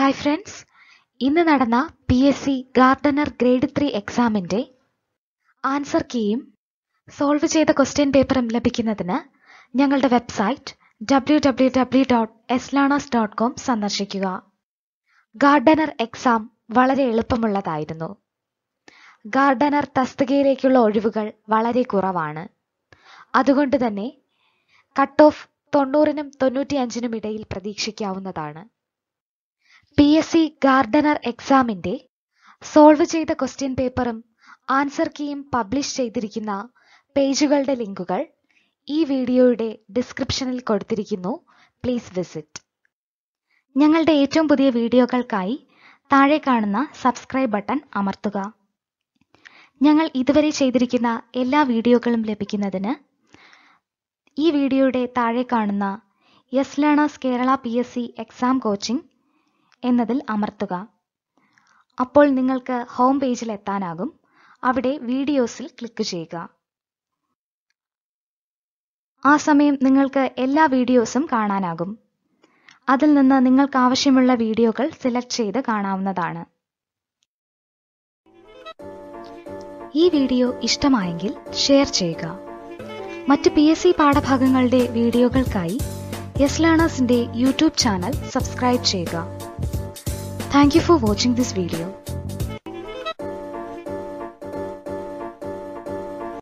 hi friends ഇന്ന് നടന്ന P S C gardener grade three എക്സാമിന്റെ ആൻസർ കീയും സോൾവ് ചെയ്ത ക്വസ്റ്റ്യൻ പേപ്പറും ലഭിക്കുന്നതിന് ഞങ്ങളുടെ website W W W dot എസ്ലാണാസ് ഡോട്ട് കോം സന്ദർശിക്കുക ഗാർഡനർ എക്സാം വളരെ എളുപ്പമുള്ളതായിരുന്നു ഗാർഡനർ തസ്തികയിലേക്കുള്ള ഒഴിവുകൾ വളരെ കുറവാണ് അതുകൊണ്ട് തന്നെ കട്ട് ഓഫ് തൊണ്ണൂറിനും തൊണ്ണൂറ്റിയഞ്ചിനും ഇടയിൽ പ്രതീക്ഷിക്കാവുന്നതാണ് പി എസ് സി ഗാർഡനർ എക്സാമിന്റെ സോൾവ് ചെയ്ത ക്വസ്റ്റ്യൻ പേപ്പറും ആൻസർ കീയും പബ്ലിഷ് ചെയ്തിരിക്കുന്ന പേജുകളുടെ ലിങ്കുകൾ ഈ വീഡിയോയുടെ ഡിസ്ക്രിപ്ഷനിൽ കൊടുത്തിരിക്കുന്നു പ്ലീസ് വിസിറ്റ് ഞങ്ങളുടെ ഏറ്റവും പുതിയ വീഡിയോകൾക്കായി താഴെ കാണുന്ന സബ്സ്ക്രൈബ് ബട്ടൺ അമർത്തുക ഞങ്ങൾ ഇതുവരെ ചെയ്തിരിക്കുന്ന എല്ലാ വീഡിയോകളും ലഭിക്കുന്നതിന് ഈ വീഡിയോയുടെ താഴെ കാണുന്ന yes learners Kerala P S C exam coaching എന്നതിൽ അമർത്തുക അപ്പോൾ നിങ്ങൾക്ക് ഹോം പേജിൽ എത്താനാകും അവിടെ വീഡിയോസിൽ ക്ലിക്ക് ചെയ്യുക ആ സമയം നിങ്ങൾക്ക് എല്ലാ വീഡിയോസും കാണാനാകും അതിൽ നിന്ന് നിങ്ങൾക്ക് ആവശ്യമുള്ള വീഡിയോകൾ സെലക്ട് ചെയ്ത് കാണാവുന്നതാണ് ഈ വീഡിയോ ഇഷ്ടമായെങ്കിൽ ഷെയർ ചെയ്യുക മറ്റ് പി എസ് സി പാഠഭാഗങ്ങളുടെ വീഡിയോകൾക്കായി യെസ് ലേണേഴ്സിന്റെ യൂട്യൂബ് ചാനൽ സബ്സ്ക്രൈബ് ചെയ്യുക thank you for watching this video